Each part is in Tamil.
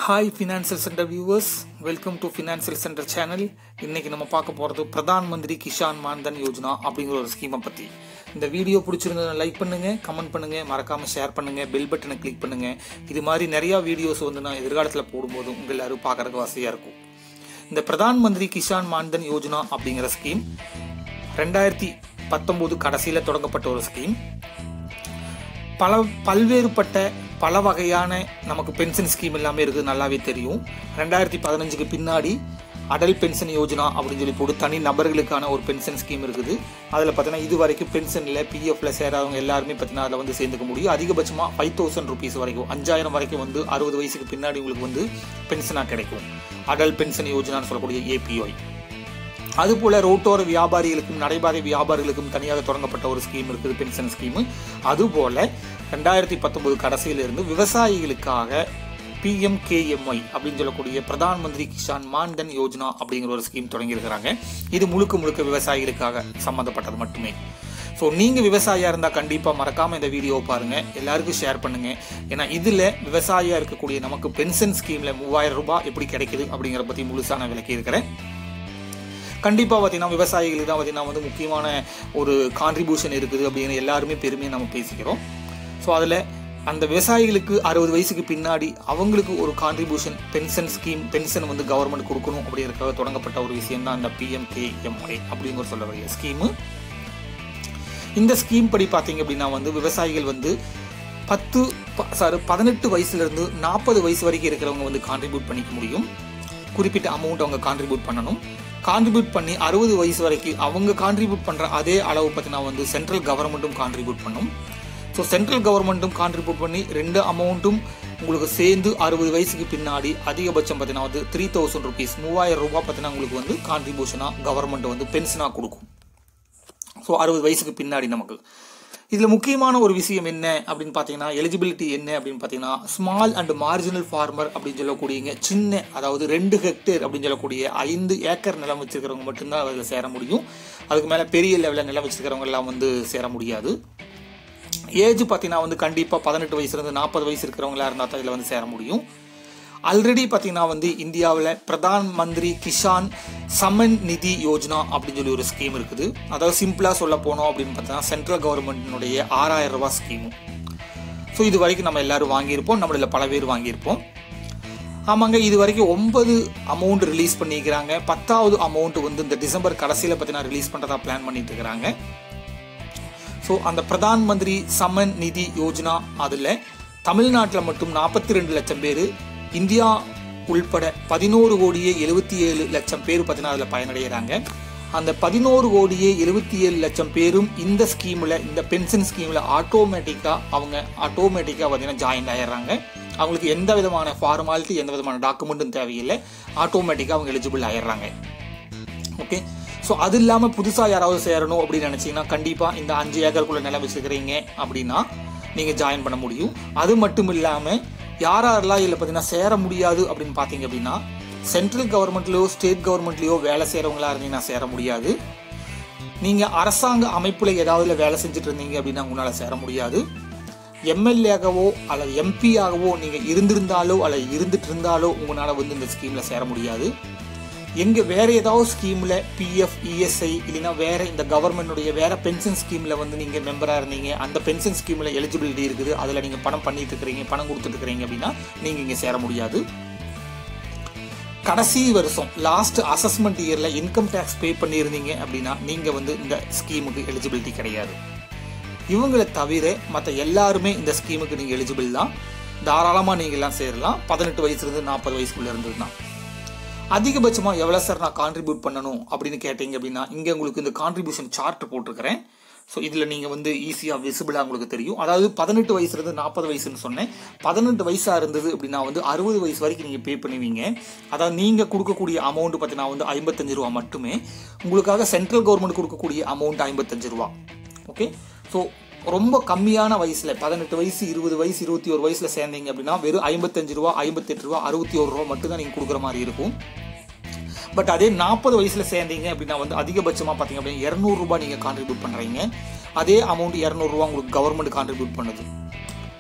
hi financial centre viewers welcome to financial centre channel இன்னைக்கு நம்ம பார்க்க போகிறது பிரதான் மந்திரி கிஷான் மான்தன் யோஜனா அப்படிங்கிற ஒரு ஸ்கீமை பற்றி இந்த வீடியோ பிடிச்சிருந்ததை லைக் பண்ணுங்க கமெண்ட் பண்ணுங்க மறக்காம ஷேர் பண்ணுங்க பெல் பட்டனை கிளிக் பண்ணுங்க இது மாதிரி நிறைய வீடியோஸ் வந்து நான் எதிர்காலத்தில் போடும்போது உங்கள் எல்லாரும் பார்க்கறதுக்கு வசதியாக இருக்கும் இந்த பிரதான் மந்திரி கிஷான் மான்தன் யோஜனா அப்படிங்கிற ஸ்கீம் ரெண்டாயிரத்தி பத்தொம்போது கடைசியில் தொடங்கப்பட்ட ஒரு ஸ்கீம் பல பல்வேறுபட்ட பல வகையான நமக்கு பென்ஷன் ஸ்கீம் எல்லாமே இருக்குது நல்லாவே தெரியும் ரெண்டாயிரத்தி பதினஞ்சுக்கு பின்னாடி அடல் பென்ஷன் யோஜனா அப்படின்னு சொல்லி போட்டு தனி நபர்களுக்கான ஒரு பென்ஷன் ஸ்கீம் இருக்குது அதில் பார்த்தீங்கன்னா இது வரைக்கும் பென்ஷனில் பிஎஃப்ல சேராதவங்க எல்லாருமே பார்த்தீங்கன்னா அதில் வந்து சேர்ந்துக்க முடியும் அதிகபட்சமாக ஃபைவ் தௌசண்ட் ருபீஸ் வரைக்கும் அஞ்சாயிரம் வரைக்கும் வந்து அறுபது வயசுக்கு பின்னாடி உங்களுக்கு வந்து பென்ஷனாக கிடைக்கும் அடல் பென்ஷன் யோஜனான்னு சொல்லக்கூடிய ஏபிஒய் அதுபோல ரோட்டோர வியாபாரிகளுக்கும் நடைபாதை வியாபாரிகளுக்கும் தனியாக தொடங்கப்பட்ட ஒரு ஸ்கீம் இருக்குது பென்ஷன் ஸ்கீம் அதுபோல ரெண்டாயிரத்தி பத்தொன்பது கடைசியிலிருந்து விவசாயிகளுக்காக பிஎம்கேஎம்ஒய் அப்படின்னு சொல்லக்கூடிய பிரதான் மந்திரி கிஷான் மான்தன் யோஜனா அப்படிங்கிற ஒரு ஸ்கீம் தொடங்கியிருக்கிறாங்க இது முழுக்க முழுக்க விவசாயிகளுக்காக சம்மந்தப்பட்டது மட்டுமே ஸோ நீங்கள் விவசாயியாக இருந்தால் கண்டிப்பாக மறக்காமல் இந்த வீடியோவை பாருங்கள் எல்லாருக்கும் ஷேர் பண்ணுங்கள் ஏன்னா இதில் விவசாயியாக இருக்கக்கூடிய நமக்கு பென்ஷன் ஸ்கீமில் மூவாயிரம் ரூபாய் எப்படி கிடைக்குது அப்படிங்கிற பற்றி முழுசாக நான் விளக்கி இருக்கிறேன் கண்டிப்பாக பார்த்தீங்கன்னா விவசாயிகளுக்கு தான் பார்த்தீங்கன்னா வந்து முக்கியமான ஒரு கான்ட்ரிபியூஷன் இருக்குது அப்படின்னு எல்லாருமே பெருமையாக நம்ம பேசிக்கிறோம் ஸோ அதில் அந்த விவசாயிகளுக்கு அறுபது வயசுக்கு பின்னாடி அவங்களுக்கு ஒரு கான்ட்ரிபியூஷன் பென்ஷன் ஸ்கீம் பென்ஷன் வந்து கவர்மெண்ட் கொடுக்கணும் அப்படிங்கிறதுக்காக தொடங்கப்பட்ட ஒரு விஷயம் தான் அந்த பிஎம்கேஎம்ஐ அப்படிங்கிற சொல்லக்கூடிய ஸ்கீமு இந்த ஸ்கீம் படி பார்த்தீங்க அப்படின்னா வந்து விவசாயிகள் வந்து பத்து சாரி பதினெட்டு வயசுலேருந்து நாற்பது வயசு வரைக்கும் இருக்கிறவங்க வந்து கான்ட்ரிபியூட் பண்ணிக்க முடியும் குறிப்பிட்ட அமௌண்ட் அவங்க கான்ட்ரிபியூட் பண்ணணும் கான்ட்ரிபியூட் பண்ணி அறுபது வயசு வரைக்கும் அவங்க கான்ட்ரிபியூட் பண்ணுற அதே அளவு பார்த்தீங்கன்னா வந்து சென்ட்ரல் கவர்மெண்ட்டும் கான்ட்ரிபியூட் பண்ணும் ஸோ சென்ட்ரல் கவர்மெண்ட்டும் கான்ட்ரிபியூட் பண்ணி ரெண்டு அமௌண்ட்டும் உங்களுக்கு சேர்ந்து அறுபது வயசுக்கு பின்னாடி அதிகபட்சம் பார்த்தீங்கன்னா வந்து த்ரீ தௌசண்ட் ருபீஸ் மூவாயிரம் ரூபாய் பார்த்தீங்கன்னா உங்களுக்கு வந்து கான்ட்ரிபியூஷனாக கவர்மெண்ட் வந்து பென்ஷனாக கொடுக்கும் ஸோ அறுபது வயசுக்கு பின்னாடி நமக்கு இதில் முக்கியமான ஒரு விஷயம் என்ன அப்படின்னு பார்த்தீங்கன்னா எலிஜிபிலிட்டி என்ன அப்படின்னு பார்த்தீங்கன்னா ஸ்மால் அண்ட் மார்ஜினல் ஃபார்மர் அப்படின்னு சொல்லக்கூடியங்க சின்ன அதாவது ரெண்டு ஹெக்டேர் அப்படின்னு சொல்லக்கூடிய ஐந்து ஏக்கர் நிலம் வச்சிருக்கிறவங்க மட்டும்தான் அதில் சேர முடியும் அதுக்கு மேலே பெரிய லெவலில் நிலம் வச்சிருக்கிறவங்க எல்லாம் வந்து சேர முடியாது ஏஜ் பார்த்தீங்கன்னா வந்து கண்டிப்பாக பதினெட்டு வயசுலேருந்து நாற்பது வயசு இருக்கிறவங்களா இருந்தால் தான் இதில் வந்து சேர முடியும் ஆல்ரெடி பார்த்தீங்கன்னா வந்து இந்தியாவில் பிரதான் மந்திரி கிஷான் சமன் நிதி யோஜனா அப்படின்னு சொல்லி ஒரு ஸ்கீம் இருக்குது அதாவது சிம்பிளாக சொல்ல போனோம் அப்படின்னு பார்த்தீங்கன்னா சென்ட்ரல் கவர்மெண்ட்டினுடைய ஆறாயிரம் ரூபாய் ஸ்கீமு ஸோ இது வரைக்கும் நம்ம எல்லாரும் வாங்கியிருப்போம் நம்மள பல பேர் வாங்கியிருப்போம் ஆமாங்க இது வரைக்கும் ஒன்பது அமௌண்ட் ரிலீஸ் பண்ணிக்கிறாங்க பத்தாவது அமௌண்ட் வந்து இந்த டிசம்பர் கடைசியில் பார்த்தீங்கன்னா ரிலீஸ் பண்ணுறதா பிளான் பண்ணிட்டு இருக்கிறாங்க ஸோ அந்த பிரதான் மந்திரி சமன் நிதி யோஜனா அதில் தமிழ்நாட்டில் மட்டும் நாற்பத்தி ரெண்டு லட்சம் பேர் இந்தியா உள்பட பதினோரு கோடியே எழுபத்தி ஏழு லட்சம் பேர் பார்த்தீங்கன்னா அதில் பயனடைகிறாங்க அந்த பதினோரு கோடியே எழுபத்தி ஏழு லட்சம் பேரும் இந்த ஸ்கீமில் இந்த பென்ஷன் ஸ்கீமில் ஆட்டோமேட்டிக்காக அவங்க ஆட்டோமேட்டிக்காக பார்த்தீங்கன்னா ஜாயின் ஆயிடுறாங்க அவங்களுக்கு எந்த விதமான ஃபார்மாலிட்டி எந்த விதமான டாக்குமெண்ட்டும் தேவையில்லை ஆட்டோமேட்டிக்காக அவங்க எலிஜிபிள் ஆயிடுறாங்க ஓகே ஸோ அது இல்லாமல் புதுசாக யாராவது சேரணும் அப்படின்னு நினச்சிங்கன்னா கண்டிப்பாக இந்த அஞ்சு ஏக்கருக்குள்ளே நிலம் வச்சுக்கிறீங்க அப்படின்னா நீங்கள் ஜாயின் பண்ண முடியும் அது மட்டும் இல்லாமல் யார் யாரெல்லாம் இதில் பார்த்தீங்கன்னா சேர முடியாது அப்படின்னு பார்த்தீங்க அப்படின்னா சென்ட்ரல் கவர்மெண்ட்லேயோ ஸ்டேட் கவர்மெண்ட்லேயோ வேலை செய்கிறவங்களா இருந்தீங்கன்னா சேர முடியாது நீங்கள் அரசாங்க அமைப்பில் ஏதாவது வேலை செஞ்சுட்டு இருந்தீங்க அப்படின்னா உங்களால் சேர முடியாது எம்எல்ஏகவோ அல்லது எம்பியாகவோ நீங்கள் இருந்திருந்தாலோ அல்லது இருந்துட்டு இருந்தாலோ உங்களால் வந்து இந்த ஸ்கீமில் சேர முடியாது எங்கே வேற ஏதாவது ஸ்கீமில் பிஎஃப் இஎஸ்ஐ இல்லைன்னா வேற இந்த கவர்மெண்டுடைய வேற பென்ஷன் ஸ்கீமில் வந்து நீங்கள் மெம்பராக இருந்தீங்க அந்த பென்ஷன் ஸ்கீமில் எலிஜிபிலிட்டி இருக்குது அதில் நீங்கள் பணம் பண்ணிட்டு இருக்கிறீங்க பணம் கொடுத்துட்டு இருக்கிறீங்க அப்படின்னா நீங்கள் இங்கே சேர முடியாது கடைசி வருஷம் லாஸ்ட் அசஸ்மெண்ட் இயரில் இன்கம் டேக்ஸ் பே பண்ணியிருந்தீங்க அப்படின்னா நீங்கள் வந்து இந்த ஸ்கீமுக்கு எலிஜிபிலிட்டி கிடையாது இவங்களை தவிர மற்ற எல்லாருமே இந்த ஸ்கீமுக்கு நீங்கள் எலிஜிபிள் தான் தாராளமாக நீங்கள் எல்லாம் சேரலாம் பதினெட்டு வயசுலேருந்து நாற்பது வயசுக்குள்ளே இருந்ததுன்னா அதிகபட்சமாக எவ்வளோ சார் நான் கான்ட்ரிபியூட் பண்ணணும் அப்படின்னு கேட்டீங்க அப்படின்னா இங்கே உங்களுக்கு இந்த கான்ட்ரிபியூஷன் சார்ட் போட்டிருக்கிறேன் ஸோ இதில் நீங்கள் வந்து ஈஸியாக விசிபிளாக உங்களுக்கு தெரியும் அதாவது பதினெட்டு வயசுலேருந்து நாற்பது வயசுன்னு சொன்னேன் பதினெட்டு வயசாக இருந்தது அப்படின்னா வந்து அறுபது வயசு வரைக்கும் நீங்கள் பே பண்ணுவீங்க அதாவது நீங்கள் கொடுக்கக்கூடிய அமௌண்ட் பார்த்தீங்கன்னா வந்து ஐம்பத்தஞ்சு ரூபா மட்டுமே உங்களுக்காக சென்ட்ரல் கவர்மெண்ட் கொடுக்கக்கூடிய அமௌண்ட் ஐம்பத்தஞ்சு ரூபா ஓகே ஸோ ரொம்ப கம்மியான வயசில் பதினெட்டு வயசு இருபது வயசு இருபத்தி ஒரு வயசில் சேர்ந்தீங்க அப்படின்னா வெறும் ஐம்பத்தஞ்சு ரூபா ஐம்பத்தெட்டு ரூபா அறுபத்தி ஒரு ரூபா மட்டும் தான் நீங்கள் கொடுக்குற மாதிரி இருக்கும் பட் அதே நாற்பது வயசுல சேர்ந்தீங்க அப்படின்னா வந்து அதிகபட்சமாக பார்த்தீங்க அப்படின்னா இரநூறுபா நீங்கள் கான்ட்ரிபியூட் பண்ணுறீங்க அதே அமௌண்ட் இரநூறுபா உங்களுக்கு கவர்மெண்ட் கான்ட்ரிபியூட் பண்ணுது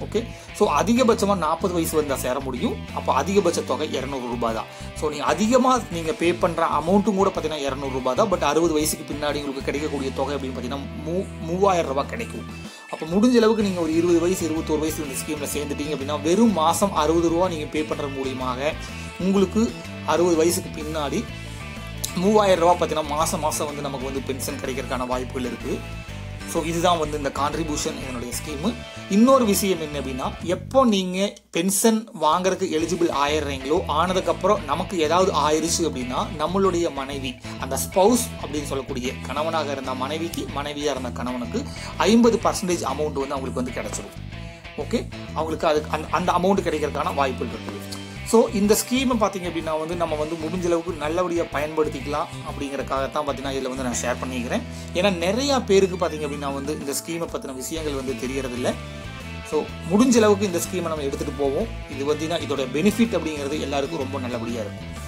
ஓகே ஸோ அதிகபட்சமாக நாற்பது வயசு வந்தால் சேர முடியும் அப்போ அதிகபட்ச தொகை இரநூறு ரூபாய் தான் ஸோ நீங்கள் அதிகமாக நீங்கள் பே பண்ணுற அமௌண்ட்டும் கூட பார்த்தீங்கன்னா இரநூறு ரூபாய் தான் பட் அறுபது வயசுக்கு பின்னாடி உங்களுக்கு கிடைக்கக்கூடிய தொகை அப்படின்னு பார்த்தீங்கன்னா மூ மூவாயிரம் ரூபாய் கிடைக்கும் அப்போ முடிஞ்ச அளவுக்கு நீங்கள் ஒரு இருபது வயசு இருபத்தோரு வயசு இந்த ஸ்கீமில் சேர்ந்துட்டீங்க அப்படின்னா வெறும் மாதம் அறுபது ரூபா நீங்கள் பே பண்ணுறது மூலியமாக உங்களுக்கு அறுபது வயசுக்கு பின்னாடி மூவாயிரம் ரூபா பார்த்தீங்கன்னா மாதம் மாதம் வந்து நமக்கு வந்து பென்ஷன் கிடைக்கிறதுக்கான வாய்ப்புகள் இருக்குது ஸோ இதுதான் வந்து இந்த கான்ட்ரிபியூஷன் என்னுடைய ஸ்கீமு இன்னொரு விஷயம் என்ன அப்படின்னா எப்போ நீங்கள் பென்ஷன் வாங்குறதுக்கு எலிஜிபிள் ஆயிடுறீங்களோ ஆனதுக்கப்புறம் நமக்கு ஏதாவது ஆயிடுச்சு அப்படின்னா நம்மளுடைய மனைவி அந்த ஸ்பௌஸ் அப்படின்னு சொல்லக்கூடிய கணவனாக இருந்த மனைவிக்கு மனைவியாக இருந்த கணவனுக்கு ஐம்பது பர்சன்டேஜ் அமௌண்ட் வந்து அவங்களுக்கு வந்து கிடைச்சிடும் ஓகே அவங்களுக்கு அதுக்கு அந்த அந்த அமௌண்ட் கிடைக்கிறதுக்கான வாய்ப்புகள் இருக்குது ஸோ இந்த ஸ்கீமை பார்த்தீங்க அப்படின்னா வந்து நம்ம வந்து முடிஞ்ச அளவுக்கு நல்லபடியாக பயன்படுத்திக்கலாம் அப்படிங்கிறக்காகத்தான் பார்த்தீங்கன்னா இதில் வந்து நான் ஷேர் பண்ணிக்கிறேன் ஏன்னா நிறையா பேருக்கு பார்த்தீங்க அப்படின்னா வந்து இந்த ஸ்கீமை பற்றின விஷயங்கள் வந்து தெரியறதில்ல ஸோ முடிஞ்ச அளவுக்கு இந்த ஸ்கீமை நம்ம எடுத்துகிட்டு போவோம் இது பார்த்தீங்கன்னா இதோட பெனிஃபிட் அப்படிங்கிறது எல்லாருக்கும் ரொம்ப நல்லபடியாக இருக்கும்